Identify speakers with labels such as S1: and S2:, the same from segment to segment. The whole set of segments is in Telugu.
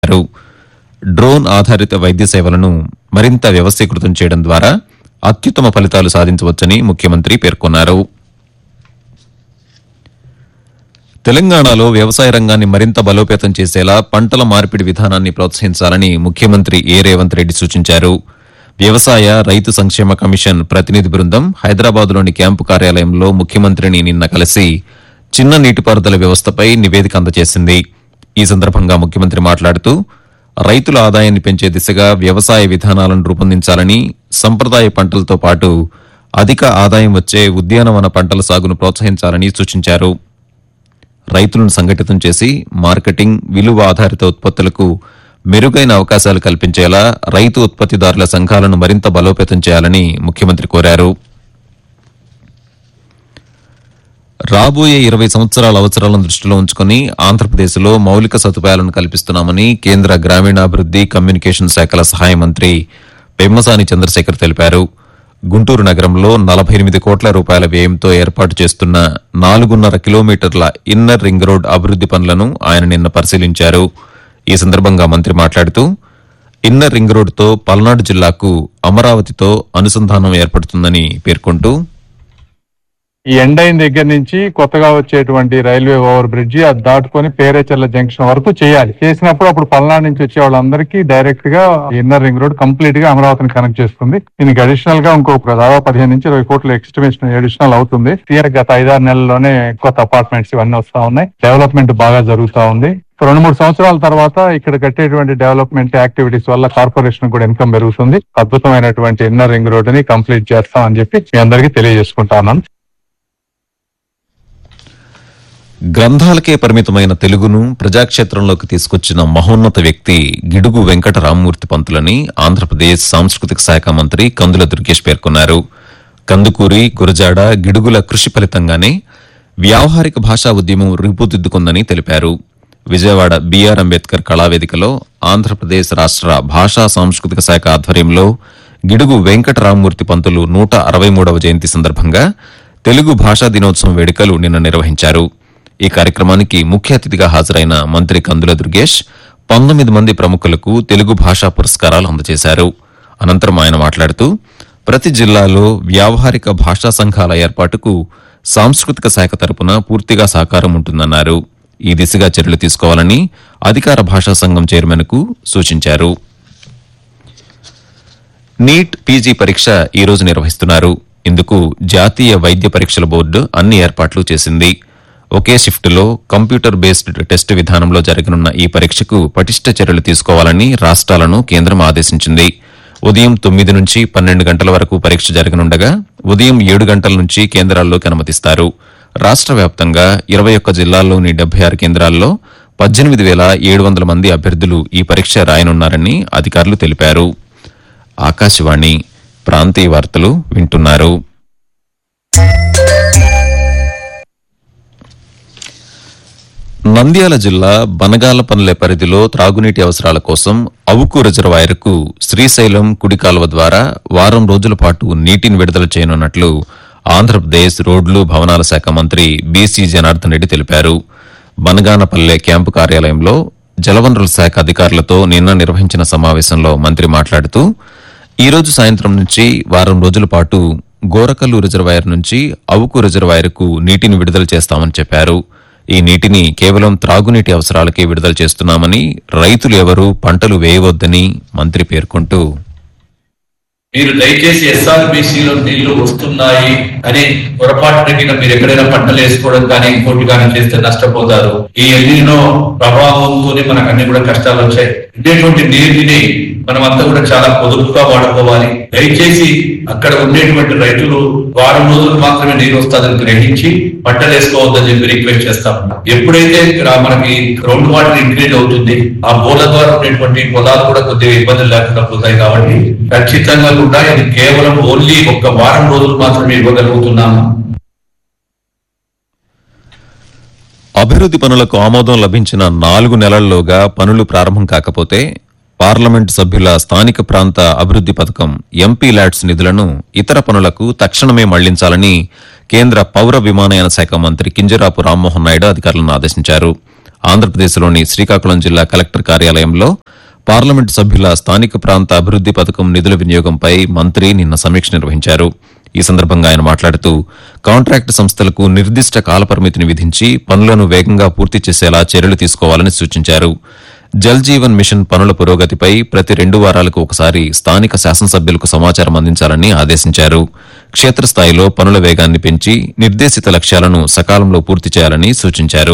S1: తెలిపారు డ్రోన్ ఆధారిత వైద్య సేవలను మరింత వ్యవస్థీకృతం చేయడం ద్వారా అత్యుత్తమ ఫలితాలు సాధించవచ్చని ముఖ్యమంత్రి పేర్కొన్నారు తెలంగాణలో వ్యవసాయ రంగాన్ని మరింత బలోపేతం చేసేలా పంటల మార్పిడి విధానాన్ని ప్రోత్సహించాలని ముఖ్యమంత్రి ఏ రేవంత్ రెడ్డి సూచించారు వ్యవసాయ రైతు సంక్షేమ కమిషన్ ప్రతినిధి బృందం హైదరాబాద్లోని క్యాంపు కార్యాలయంలో ముఖ్యమంత్రిని నిన్న కలిసి చిన్న నీటిపారుదల వ్యవస్థపై నివేదిక అందజేసింది ఈ సందర్భంగా ముఖ్యమంత్రి మాట్లాడుతూ రైతుల ఆదాయాన్ని పెంచే దిశగా వ్యవసాయ విధానాలను రూపొందించాలని సంప్రదాయ పంటలతో పాటు అధిక ఆదాయం వచ్చే ఉద్యానవన పంటల సాగును ప్రోత్సహించాలని సూచించారు రైతులను సంఘటితం చేసి మార్కెటింగ్ విలువ ఆధారిత ఉత్పత్తులకు మెరుగైన అవకాశాలు కల్పించేలా రైతు ఉత్పత్తిదారుల సంఘాలను మరింత బలోపేతం చేయాలని ముఖ్యమంత్రి కోరారు రాబోయే ఇరవై సంవత్సరాల అవసరాలను దృష్టిలో ఉంచుకుని ఆంధ్రప్రదేశ్లో మౌలిక సదుపాయాలను కల్పిస్తున్నామని కేంద్ర గ్రామీణాభివృద్ది కమ్యూనికేషన్ శాఖల సహాయ మంత్రి పెమ్మసాని చంద్రశేఖర్ తెలిపారు గుంటూరు నగరంలో నలభై ఎనిమిది కోట్ల రూపాయల వ్యయంతో ఏర్పాటు చేస్తున్న నాలుగున్నర కిలోమీటర్ల ఇన్నర్ రింగ్ రోడ్ అభివృద్ది పనులను ఆయన నిన్న పరిశీలించారు ఈ సందర్భంగా మంత్రి మాట్లాడుతూ ఇన్నర్ రింగ్ రోడ్డుతో పల్నాడు జిల్లాకు అమరావతితో అనుసంధానం ఏర్పడుతుందని పేర్కొంటూ
S2: ఈ ఎండ్ అయిన దగ్గర నుంచి కొత్తగా వచ్చేటువంటి రైల్వే ఓవర్ బ్రిడ్జి అది దాటుకొని పేరేచర్ల జంక్షన్ వరకు చేయాలి చేసినప్పుడు అప్పుడు పల్నాడు నుంచి వచ్చే వాళ్ళందరికీ డైరెక్ట్ గా ఇన్నర్ రింగ్ రోడ్ కంప్లీట్ గా అమరావతిని కనెక్ట్ చేస్తుంది దీనికి అడిషనల్ గా ఇంకో దాదాపు పదిహేను నుంచి ఇరవై కోట్ల ఎస్టిమేషన్ అడిషనల్ అవుతుంది క్లియర్ గత ఐదారు నెలల్లోనే కొత్త అపార్ట్మెంట్స్ ఇవన్నీ వస్తా ఉన్నాయి డెవలప్మెంట్ బాగా జరుగుతా ఉంది రెండు మూడు సంవత్సరాల తర్వాత ఇక్కడ కట్టేటువంటి డెవలప్మెంట్ యాక్టివిటీస్ వల్ల కార్పొరేషన్ కూడా ఇన్కమ్ పెరుగుతుంది అద్భుతమైనటువంటి ఇన్నర్ రింగ్ రోడ్ ని కంప్లీట్ చేస్తాం అని చెప్పి మీ అందరికీ తెలియజేసుకుంటా ఉన్నాను
S1: గ్రంథాలకే పరిమితమైన తెలుగును ప్రజాక్షేత్రంలోకి తీసుకొచ్చిన మహోన్నత వ్యక్తి గిడుగు వెంకట రామ్మూర్తి పంతులని ఆంధ్రప్రదేశ్ సాంస్కృతిక శాఖ మంత్రి కందుల దుర్గేష్ పేర్కొన్నారు కందుకూరి గురజాడ గిడుగుల కృషి ఫలితంగానే వ్యావహారిక భాషా ఉద్యమం రూపుదిద్దుకుందని తెలిపారు విజయవాడ బీఆర్ అంబేద్కర్ కళావేదికలో ఆంధ్రప్రదేశ్ రాష్ట్ర భాషా సాంస్కృతిక శాఖ ఆధ్వర్యంలో గిడుగు వెంకట రామ్మూర్తి పంతులు నూట అరవై మూడవ జయంతి సందర్భంగా తెలుగు భాషా దినోత్సవం వేడుకలు నిన్న నిర్వహించారు ఈ కార్యక్రమానికి ముఖ్య అతిథిగా హాజరైన మంత్రి కందుల దుర్గేష్ పంతొమ్మిది మంది ప్రముఖులకు తెలుగు భాషా పురస్కారాలు అందజేశారు అనంతరం ఆయన మాట్లాడుతూ ప్రతి జిల్లాలో వ్యావహారిక భాషా సంఘాల ఏర్పాటుకు సాంస్కృతిక శాఖ తరపున పూర్తిగా సహకారం ఉంటుందన్నారు ఈ దిశగా చర్యలు తీసుకోవాలని అధికార భాషా సంఘం చైర్మన్ కు సూచించారు నీట్ పీజీ పరీక్ష ఈ రోజు నిర్వహిస్తున్నారు ఇందుకు జాతీయ వైద్య పరీక్షల బోర్డు అన్ని ఏర్పాట్లు చేసింది ఒకే షిఫ్టులో కంప్యూటర్ బేస్డ్ టెస్ట్ విధానంలో జరగనున్న ఈ పరీక్షకు పటిష్ట చర్యలు తీసుకోవాలని రాష్ట్రాలను కేంద్రం ఆదేశించింది ఉదయం తొమ్మిది నుంచి పన్నెండు గంటల వరకు పరీక్ష జరగనుండగా ఉదయం ఏడు గంటల నుంచి కేంద్రాల్లోకి అనుమతిస్తారు రాష్ట్ర వ్యాప్తంగా ఇరవై ఒక్క జిల్లాల్లోని డెబ్బై ఆరు కేంద్రాల్లో పద్దెనిమిది వేల ఏడు వందల మంది అభ్యర్థులు ఈ పరీక్ష రాయనున్నారని అధికారులు తెలిపారు ఆకాశవాణి ప్రాంతీయ వార్తలు వింటున్నారు నంద్యాల జిల్లా బనగాలపల్లె పరిధిలో త్రాగునీటి అవసరాల కోసం అవుకు రిజర్వాయర్కు శ్రీశైలం కుడి కాలువ ద్వారా వారం రోజుల పాటు నీటిని విడుదల చేయనున్నట్లు ఆంధ్రప్రదేశ్ రోడ్లు భవనాల శాఖ మంత్రి బీసీ జనార్దన్ రెడ్డి తెలిపారు బనగానపల్లె క్యాంపు కార్యాలయంలో జలవనరుల శాఖ అధికారులతో నిన్న నిర్వహించిన సమావేశంలో మంత్రి మాట్లాడుతూ ఈ రోజు సాయంత్రం నుంచి వారం రోజుల పాటు గోరకల్లు రిజర్వాయర్ నుంచి అవుకు రిజర్వాయర్కు నీటిని విడుదల చేస్తామని చెప్పారు ఈ నీటిని కేవలం త్రాగునీటి అవసరాలకే విడుదల చేస్తున్నామని రైతులు ఎవరూ పంటలు వేయవద్దని మంత్రి పేర్కొంటూ
S3: మీరు దయచేసి ఎస్ఆర్బిసి లో నీళ్లు వస్తున్నాయి అని పొరపాటున గిన మీరు ఎక్కడైనా పంటలు వేసుకోవడం కానీ ఇంకోటి కానీ చేస్తే నష్టపోతారు ఈ ఎల్లినో ప్రభావంతో మనకు అన్ని కూడా కష్టాలు వచ్చాయి ఉండేటువంటి నీటిని మనం అంతా కూడా చాలా పొదుపుగా వాడుకోవాలి దయచేసి అక్కడ ఉండేటువంటి రైతులు వారం రోజులు మాత్రమే నీరు వస్తుందని గ్రహించి పంటలు వేసుకోవద్దని చెప్పి రిక్వెస్ట్ చేస్తాం ఎప్పుడైతే రా- మనకి గ్రౌండ్ వాటర్ ఇంక్రీజ్ అవుతుంది ఆ బోర్ల ద్వారా ఉండేటువంటి పొలాలు కూడా కొద్దిగా ఇబ్బందులు లేకుండా పోతాయి కాబట్టి ఖచ్చితంగా కూడా ఇది కేవలం ఓన్లీ ఒక వారం రోజులు మాత్రమే ఇవ్వగలుగుతున్నాము
S1: అభివృద్ది పనులకు ఆమోదం లభించిన నాలుగు నెలల్లోగా పనులు ప్రారంభం కాకపోతే పార్లమెంట్ సభ్యుల స్థానిక ప్రాంత అభివృద్ది పథకం ఎంపీ ల్యాడ్స్ నిధులను ఇతర పనులకు తక్షణమే మళ్లించాలని కేంద్ర పౌర విమానయాన శాఖ మంత్రి కింజరాపు రామ్మోహన్ నాయుడు అధికారులను ఆదేశించారు ఆంధ్రప్రదేశ్లోని శ్రీకాకుళం జిల్లా కలెక్టర్ కార్యాలయంలో పార్లమెంటు సభ్యుల స్థానిక ప్రాంత అభివృద్ది పథకం నిధుల వినియోగంపై మంత్రి నిన్న సమీక్ష నిర్వహించారు ఈ సందర్భంగా ఆయన మాట్లాడుతూ కాంట్రాక్టు సంస్థలకు నిర్దిష్ట కాలపరిమితిని విధించి పనులను వేగంగా పూర్తి చేసేలా చర్యలు తీసుకోవాలని సూచించారు జల్ జీవన్ మిషన్ పనుల పురోగతిపై ప్రతి రెండు వారాలకు ఒకసారి స్థానిక శాసనసభ్యులకు సమాచారం అందించాలని ఆదేశించారు క్షేత్రస్థాయిలో పనుల వేగాన్ని పెంచి నిర్దేశిత లక్ష్యాలను సకాలంలో పూర్తి చేయాలని సూచించారు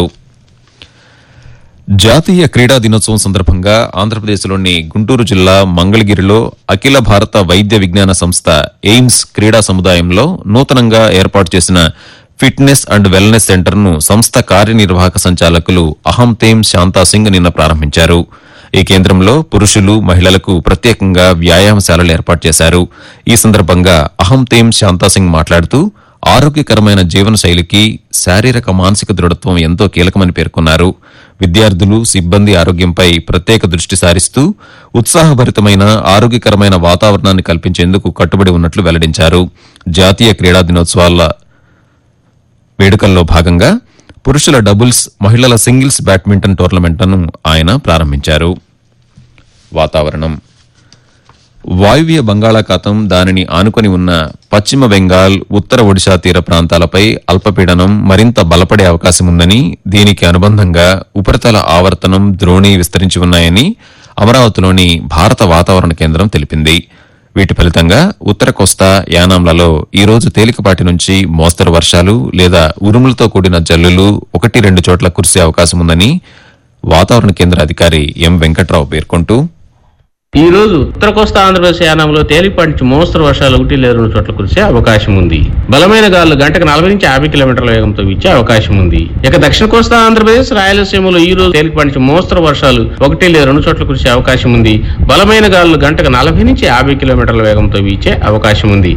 S1: జాతీయ క్రీడా దినోత్సవం సందర్భంగా ఆంధ్రప్రదేశ్లోని గుంటూరు జిల్లా మంగళగిరిలో అఖిల భారత వైద్య విజ్ఞాన సంస్థ ఎయిమ్స్ క్రీడా సముదాయంలో నూతనంగా ఏర్పాటు చేసిన ఫిట్నెస్ అండ్ వెల్నెస్ సెంటర్ను సంస్థ కార్యనిర్వాహక సంచాలకులు అహం తేమ్ శాంతా సింగ్ నిన్న ప్రారంభించారు ఈ కేంద్రంలో పురుషులు మహిళలకు ప్రత్యేకంగా వ్యాయామశాలలు ఏర్పాటు చేశారు ఈ సందర్భంగా అహం తేమ్ శాంతా సింగ్ మాట్లాడుతూ ఆరోగ్యకరమైన జీవనశైలికి శారీరక మానసిక దృఢత్వం ఎంతో కీలకమని పేర్కొన్నారు విద్యార్థులు సిబ్బంది ఆరోగ్యంపై ప్రత్యేక దృష్టి సారిస్తూ ఉత్సాహభరితమైన ఆరోగ్యకరమైన వాతావరణాన్ని కల్పించేందుకు కట్టుబడి ఉన్నట్లు వెల్లడించారు జాతీయ క్రీడా దినోత్సవాల వేడుకల్లో భాగంగా పురుషుల డబుల్స్ మహిళల సింగిల్స్ బ్యాడ్మింటన్ టోర్నమెంట్లను ఆయన ప్రారంభించారు వాతావరణం వాయువ్య బంగాళాఖాతం దానిని ఆనుకొని ఉన్న పశ్చిమ బెంగాల్ ఉత్తర ఒడిశా తీర ప్రాంతాలపై అల్పపీడనం మరింత బలపడే అవకాశం ఉందని దీనికి అనుబంధంగా ఉపరితల ఆవర్తనం ద్రోణి విస్తరించి ఉన్నాయని అమరావతిలోని భారత వాతావరణ కేంద్రం తెలిపింది వీటి ఫలితంగా ఉత్తర కోస్తా యానాంలలో ఈ రోజు తేలికపాటి నుంచి మోస్తరు వర్షాలు లేదా ఉరుములతో కూడిన జల్లులు ఒకటి రెండు చోట్ల కురిసే అవకాశం ఉందని వాతావరణ కేంద్ర అధికారి ఎం వెంకట్రావు పేర్కొంటూ
S4: ఈ రోజు ఉత్తర కోస్తా ఆంధ్రప్రదేశ్ యానంలో తేలిపాటి నుంచి మోస్తరు వర్షాలు ఒకటి లేదా రెండు చోట్ల కురిసే అవకాశం ఉంది ఇక గాలులు గంటకు నలభై నుంచి యాభై కిలోమీటర్ల వేగంతో వీచే అవకాశం ఉంది ఇక దక్షిణ కోస్తా ఆంధ్రప్రదేశ్ రాయలసీమలో ఈ రోజు తేలిపాటి నుంచి మోస్తరు వర్షాలు ఒకటి లేదా రెండు చోట్ల కురిసే అవకాశం ఉంది బలమైన గాలులు గంటకు నలభై నుంచి యాభై కిలోమీటర్ల వేగంతో వీచే అవకాశం ఉంది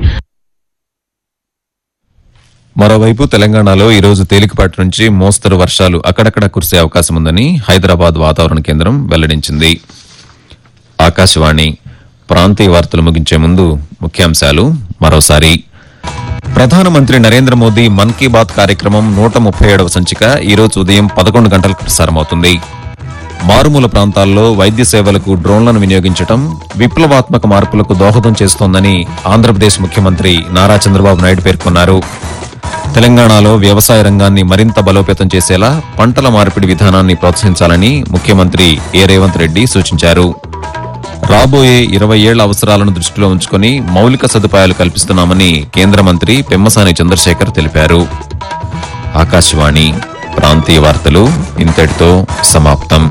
S1: మరోవైపు తెలంగాణలో ఈ రోజు తేలికపాటి నుంచి మోస్తరు వర్షాలు అక్కడక్కడ కురిసే అవకాశం ఉందని హైదరాబాద్ వాతావరణ కేంద్రం వెల్లడించింది ఆకాశవాణి ప్రాంతీయ వార్తలు ముగించే ముందు ముఖ్యాంశాలు మరోసారి ప్రధానమంత్రి నరేంద్ర మోదీ మన్ కీ బాత్ కార్యక్రమం నూట ముప్పై ఏడవ సంచిక ఈ రోజు ఉదయం పదకొండు గంటలకు ప్రసారమవుతుంది మారుమూల ప్రాంతాల్లో వైద్య సేవలకు డ్రోన్లను వినియోగించడం విప్లవాత్మక మార్పులకు దోహదం చేస్తోందని ఆంధ్రప్రదేశ్ ముఖ్యమంత్రి నారా చంద్రబాబు నాయుడు పేర్కొన్నారు తెలంగాణలో వ్యవసాయ రంగాన్ని మరింత బలోపేతం చేసేలా పంటల మార్పిడి విధానాన్ని ప్రోత్సహించాలని ముఖ్యమంత్రి ఏ రేవంత్ రెడ్డి సూచించారు రాబోయే ఇరవై ఏళ్ల అవసరాలను దృష్టిలో ఉంచుకుని మౌలిక సదుపాయాలు కల్పిస్తున్నామని కేంద్ర మంత్రి పెమ్మసాని చంద్రశేఖర్ తెలిపారు ఆకాశవాణి ప్రాంతీయ వార్తలు ఇంతటితో సమాప్తం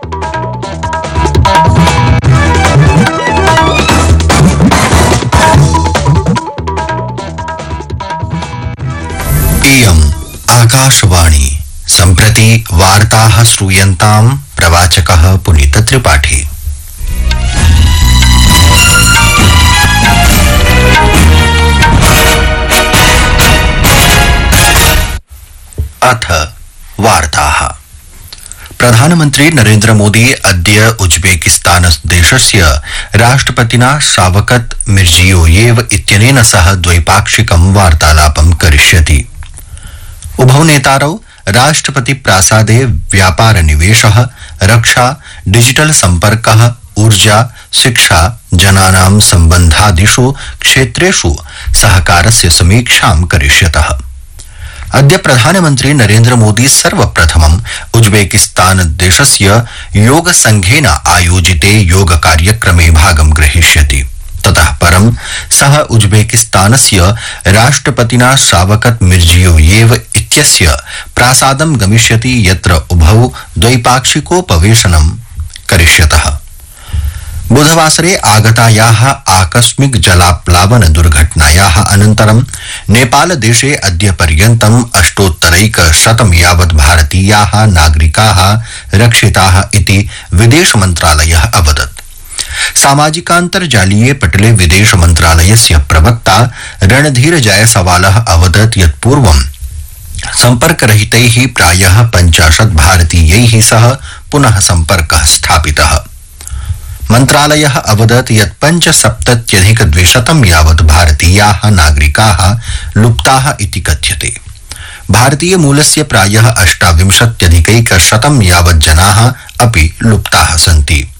S5: इयम् आकाशवाणी सम्प्रति वार्ताः श्रूयन्ताम् प्रवाचकः पुनीतत्रिपाठी अथ वार्ताः प्रधानमन्त्री नरेन्द्र मोदी अद्य उज्बेकिस्तान देशस्य राष्ट्रपतिना शावकत मिर्जियोयेव इत्यनेन सह द्वैपाक्षिकं वार्तालापं करिष्यति उभौ नेतारौ राष्ट्रपति प्रासादे व्यापार निवेश रक्षा डिजिटल संपर्क ऊर्जा शिक्षा जनानां सम्बन्धादिषु क्षेत्रेषु सहकारस्य समीक्षां करिष्यतः अद्य प्रधानमन्त्री नरेन्द्र मोदी सर्वप्रथमम् उज्बेकिस्तान देशस्य योग संघेन आयोजिते योग कार्यक्रमे भागं ग्रहीष्यति ततः परं सः उज्बेकिस्तानस्य राष्ट्रपतिना शावकत मिर्जियोयेव इत्यस्य प्रासादं गमिष्यति यत्र उभौ द्वैपाक्षिकोपवेशनं करिष्यतः बुधवासरे आगतायाः आकस्मिक जलाप्लावन दुर्घटनायाः अनन्तरं नेपालदेशे अद्य पर्यन्तम् अष्टोत्तरैक शतं यावत् भारतीयाः नागरिकाः रक्षिताः इति विदेश मन्त्रालयः अवदत् सामाजिकान्तर्जालीये पटले विदेश मन्त्रालयस्य प्रवक्ता रणधीर जयसवालः अवदत् यत् पूर्वं सम्पर्करहितैः प्रायः पञ्चाशत् भारतीयैः सह पुनः सम्पर्कः स्थापितः मन्त्रालयः अवदत् यत् पञ्चसप्तत्यधिक द्विशतं यावत् भारतीयाः नागरिकाः लुप्ताः इति कथ्यते भारतीय मूलस्य प्रायः अष्टाविंशत्यधिकैकशतं यावत् जनाः अपि लुप्ताः सन्ति